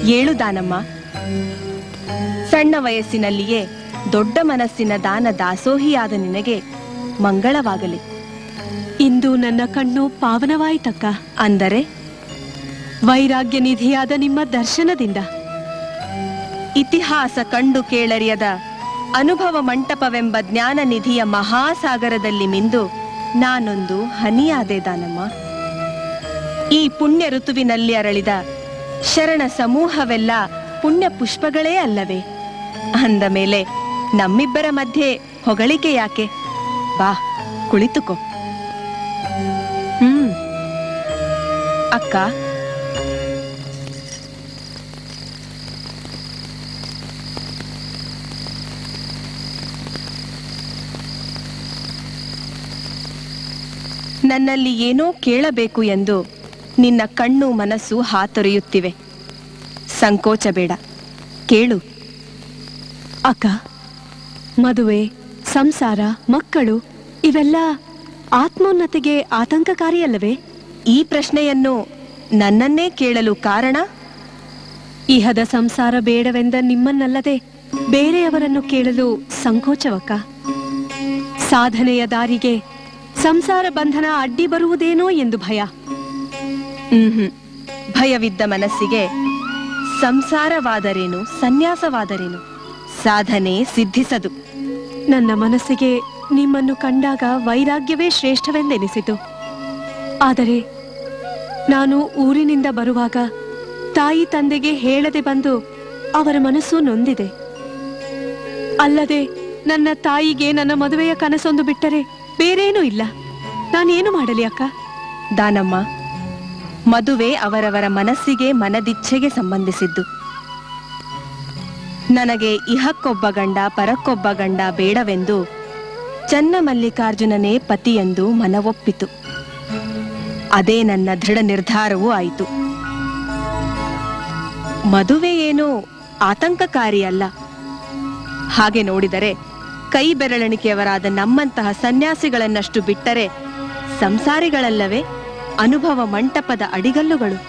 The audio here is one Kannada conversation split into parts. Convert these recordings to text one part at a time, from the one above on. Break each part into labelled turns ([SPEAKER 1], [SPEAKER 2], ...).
[SPEAKER 1] ಏಳು ದಾನಮ್ಮ ಸಣ್ಣ ವಯಸ್ಸಿನಲ್ಲಿಯೇ ದೊಡ್ಡ ಮನಸ್ಸಿನ ದಾನ ದಾಸೋಹಿಯಾದ ನಿನಗೆ ಮಂಗಳವಾಗಲಿ
[SPEAKER 2] ಇಂದು ನನ್ನ ಕಣ್ಣು ಪಾವನವಾಯಿತಕ್ಕ
[SPEAKER 1] ಅಂದರೆ
[SPEAKER 2] ವೈರಾಗ್ಯ ನಿಧಿಯಾದ ನಿಮ್ಮ ದರ್ಶನದಿಂದ
[SPEAKER 1] ಇತಿಹಾಸ ಕಂಡು ಕೇಳರಿಯದ ಅನುಭವ ಮಂಟಪವೆಂಬ ಜ್ಞಾನ ನಿಧಿಯ ಮಹಾಸಾಗರದಲ್ಲಿ ಮಿಂದು ನಾನೊಂದು ಹನಿಯಾದೆ ದಾನಮ್ಮ ಈ ಪುಣ್ಯ ಋತುವಿನಲ್ಲಿ ಅರಳಿದ ಶರಣ ಸಮೂಹವೆಲ್ಲ ಪುಣ್ಯ ಪುಷ್ಪಗಳೇ ಅಲ್ಲವೇ ಅಂದ ಮೇಲೆ ನಮ್ಮಿಬ್ಬರ ಮಧ್ಯೆ ಹೊಗಳಿಕೆ ಯಾಕೆ ಬಾ ಕುಳಿತುಕೋ
[SPEAKER 2] ಹ್ಮ್
[SPEAKER 1] ಅಕ್ಕ ನನ್ನಲ್ಲಿ ಏನೋ ಕೇಳಬೇಕು ಎಂದು ನಿನ್ನ ಕಣ್ಣು ಮನಸ್ಸು ಹಾತೊರೆಯುತ್ತಿವೆ ಸಂಕೋಚ ಬೇಡ ಕೇಳು
[SPEAKER 2] ಅಕ್ಕ ಮದುವೆ ಸಂಸಾರ ಮಕ್ಕಳು ಇವೆಲ್ಲ ಆತ್ಮೋನ್ನತಿಗೆ ಆತಂಕಕಾರಿಯಲ್ಲವೇ
[SPEAKER 1] ಈ ಪ್ರಶ್ನೆಯನ್ನು ನನ್ನನ್ನೇ ಕೇಳಲು ಕಾರಣ
[SPEAKER 2] ಇಹದ ಸಂಸಾರ ಬೇಡವೆಂದ ನಿಮ್ಮನ್ನಲ್ಲದೆ ಬೇರೆಯವರನ್ನು ಕೇಳಲು ಸಂಕೋಚವಕ್ಕ ಸಾಧನೆಯ ದಾರಿಗೆ ಸಂಸಾರ ಬಂಧನ ಅಡ್ಡಿ ಬರುವುದೇನೋ ಎಂದು ಭಯ
[SPEAKER 1] ಹ್ಮ್ ಭಯವಿದ್ದ ಮನಸ್ಸಿಗೆ ಸಂಸಾರವಾದರೇನು ಸನ್ಯಾಸವಾದರೇನು ಸಾಧನೆ ಸಿದ್ಧಿಸದು
[SPEAKER 2] ನನ್ನ ಮನಸ್ಸಿಗೆ ನಿಮ್ಮನ್ನು ಕಂಡಾಗ ವೈರಾಗ್ಯವೇ ಶ್ರೇಷ್ಠವೆಂದೆನಿಸಿತು ಆದರೆ ನಾನು ಊರಿನಿಂದ ಬರುವಾಗ ತಾಯಿ ತಂದೆಗೆ ಹೇಳದೆ ಬಂದು ಅವರ ಮನಸ್ಸು ನೊಂದಿದೆ ಅಲ್ಲದೆ ನನ್ನ ತಾಯಿಗೆ ನನ್ನ ಮದುವೆಯ ಕನಸೊಂದು ಬಿಟ್ಟರೆ ಬೇರೇನೂ ಇಲ್ಲ ನಾನೇನು ಮಾಡಲಿ ಅಕ್ಕ
[SPEAKER 1] ದಾನಮ್ಮ ಮದುವೆ ಅವರವರ ಮನಸ್ಸಿಗೆ ಮನದಿಚ್ಛೆಗೆ ಸಂಬಂಧಿಸಿದ್ದು ನನಗೆ ಇಹಕ್ಕೊಬ್ಬ ಗಂಡ ಪರಕ್ಕೊಬ್ಬ ಗಂಡ ಬೇಡವೆಂದು ಚನ್ನ ಮಲ್ಲಿಕಾರ್ಜುನನೇ ಪತಿಯೆಂದು ಮನವೊಪ್ಪಿತು ಅದೇ ನನ್ನ ದೃಢ ನಿರ್ಧಾರವೂ ಆಯಿತು ಮದುವೆ ಏನು ಆತಂಕಕಾರಿಯಲ್ಲ ಹಾಗೆ ನೋಡಿದರೆ ಕೈ ಬೆರಳಿಕೆಯವರಾದ ನಮ್ಮಂತಹ ಸನ್ಯಾಸಿಗಳನ್ನಷ್ಟು ಬಿಟ್ಟರೆ ಸಂಸಾರಿಗಳಲ್ಲವೇ ಅನುಭವ ಮಂಟಪದ ಅಡಿಗಲ್ಲುಗಳು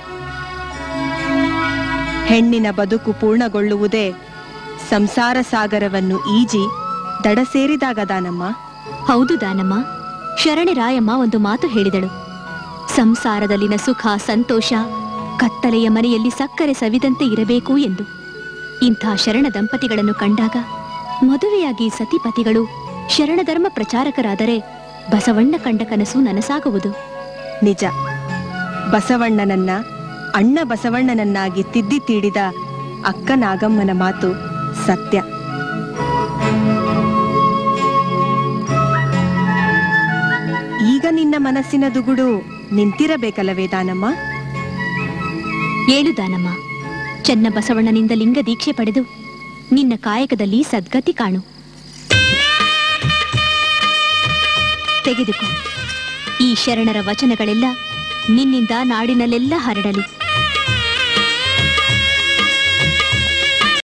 [SPEAKER 1] ಹೆಣ್ಣಿನ ಬದುಕು ಪೂರ್ಣಗೊಳ್ಳುವುದೇ ಸಂಸಾರ ಸಾಗರವನ್ನು ಈಜಿ ದಡ ಸೇರಿದಾಗ ದಾನಮ್ಮ
[SPEAKER 3] ಹೌದು ದಾನಮ್ಮ ಶರಣೆ ರಾಯಮ್ಮ ಒಂದು ಮಾತು ಹೇಳಿದಳು ಸಂಸಾರದಲ್ಲಿನ ಸುಖ ಸಂತೋಷ ಕತ್ತಲೆಯ ಮನೆಯಲ್ಲಿ ಸಕ್ಕರೆ ಸವಿದಂತೆ ಇರಬೇಕು ಎಂದು ಇಂಥ ಶರಣ ದಂಪತಿಗಳನ್ನು ಕಂಡಾಗ ಮದುವೆಯಾಗಿ ಸತಿಪತಿಗಳು ಶರಣಧರ್ಮ ಪ್ರಚಾರಕರಾದರೆ ಬಸವಣ್ಣ ಕಂಡ ಕನಸು ನನಸಾಗುವುದು
[SPEAKER 1] ನಿಜ ಬಸವಣ್ಣನನ್ನ ಅಣ್ಣ ಬಸವಣ್ಣನನ್ನಾಗಿ ತಿದ್ದಿ ತೀಡಿದ ಅಕ್ಕ ನಾಗಮ್ಮನ ಮಾತು ಸತ್ಯ ಈಗ ನಿನ್ನ ಮನಸ್ಸಿನ ದುಗುಡು ನಿಂತಿರಬೇಕಲ್ಲವೇ ದಾನಮ್ಮ
[SPEAKER 3] ಏಳು ದಾನಮ್ಮ ಚೆನ್ನ ಬಸವಣ್ಣನಿಂದ ಲಿಂಗ ದೀಕ್ಷೆ ಪಡೆದು ನಿನ್ನ ಕಾಯಕದಲ್ಲಿ ಸದ್ಗತಿ ಕಾಣು ತೆಗೆದುಕೋ ಈ ಶರಣರ ವಚನಗಳೆಲ್ಲ ನಿನ್ನಿಂದ ನಾಡಿನಲ್ಲೆಲ್ಲ ಹರಡಲಿ